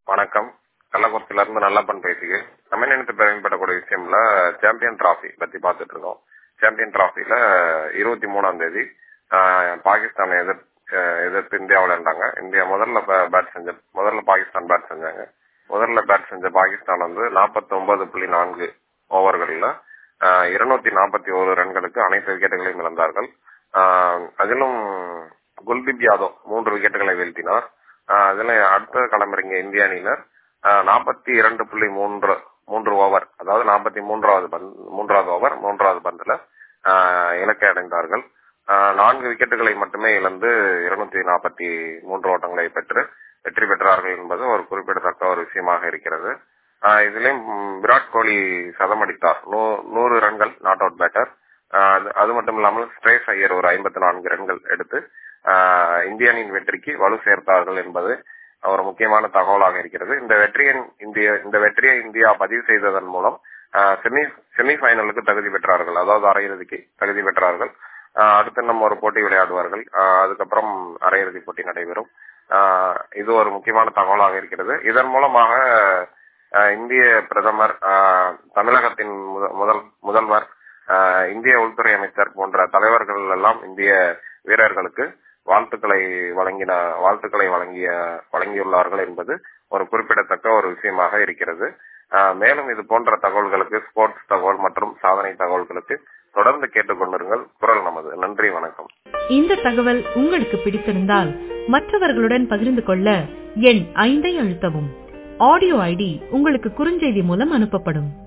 வணக்கம் கள்ளக்குறிச்சியில இருந்து நல்லப்பன் பேசுகிறேன் நம்ம நினைத்து பெருமைப்படக்கூடிய விஷயம்ல சாம்பியன் டிராஃபி பத்தி பார்த்துட்டு இருக்கோம் சாம்பியன் டிராஃபில இருபத்தி மூணாம் தேதி ஆஹ், பாகிஸ்தானை எதிர் ஆஹ், எதிர்த்து இந்தியா விளையாண்டாங்க இந்தியா முதல்ல பேட் செஞ்ச முதல்ல பாகிஸ்தான் பேட் செஞ்சாங்க முதல்ல பேட் செஞ்ச பாகிஸ்தான் வந்து நாற்பத்தி ஒன்பது புள்ளி நான்கு ஓவர்களில் இருநூத்தி நாற்பத்தி ஒரு ரன்களுக்கு அனைத்து விக்கெட்டுகளையும் இழந்தார்கள் ஆஹ், அதிலும் குல்தீப் யாதவ் மூன்று விக்கெட்டுகளை வீழ்த்தினார் ஆஹ், அதுல அடுத்த களமிறங்கிய இந்திய அணியினர் நாற்பத்தி இரண்டு புள்ளி மூன்று மூன்று ஓவர் அதாவது நாற்பத்தி மூன்றாவது பந்த் மூன்றாவது ஓவர் மூன்றாவது பந்துல ஆஹ், இலக்கை அடைந்தார்கள் ஆஹ், நான்கு விக்கெட்டுகளை மட்டுமே இழந்து இருநூத்தி நாற்பத்தி மூன்று ஓட்டங்களை பெற்று வெற்றி பெற்றார்கள் என்பது ஒரு குறிப்பிடத்தக்க ஒரு விஷயமாக இருக்கிறது ஆஹ், இதிலும் ம், விராட் கோலி சதம் அடித்தார் நூ- நூறு ரன்கள் நாட் அவுட் பேட்டர் அது மட்டும் இல்லாமல் ஸ்ட்ரேஸ் ஐயர் ஒரு ஐம்பத்தி நான்கு ரன்கள் எடுத்து ஆஹ், இந்திய அணியின் வெற்றிக்கு வலு சேர்த்தார்கள் என்பது ஒரு முக்கியமான தகவலாக இருக்கிறது இந்த வெற்றியின் இந்திய இந்த வெற்றியை இந்தியா பதிவு செய்ததன் மூலம் செமி செமி ஃபைனலுக்கு தகுதி பெற்றார்கள் அதாவது அரையிறுதிக்கு தகுதி பெற்றார்கள் ஆஹ் அடுத்து நம்ம ஒரு போட்டி விளையாடுவார்கள் ஆஹ் அதுக்கப்புறம் அரையிறுதி போட்டி நடைபெறும் ஆஹ் இது ஒரு முக்கியமான தகவலாக இருக்கிறது இதன் மூலமாக ஆஹ் இந்திய பிரதமர் ஆஹ் தமிழகத்தின் முத- முதல் முதல்வர் ஆஹ் இந்திய உள்துறை அமைச்சர் போன்ற தலைவர்கள் எல்லாம் இந்திய வீரர்களுக்கு வாழ்த்துக்களை வழங்கின வாழ்த்துக்களை வழங்கிய வழங்கியுள்ளார்கள் என்பது ஒரு குறிப்பிடத்தக்க ஒரு விஷயமாக இருக்கிறது ஆஹ் மேலும் இது போன்ற தகவல்களுக்கு ஸ்போர்ட்ஸ் தகவல் மற்றும் சாதனை தகவல்களுக்கு தொடர்ந்து கேட்டுக்கொண்டிருங்கள் குரல் நமது நன்றி வணக்கம் இந்த தகவல் உங்களுக்கு பிடித்திருந்தால் மற்றவர்களுடன் பகிர்ந்து கொள்ள எண் ஐந்தை அழுத்தவும் ஆடியோ ஐடி உங்களுக்கு குறுஞ்செய்தி மூலம் அனுப்பப்படும்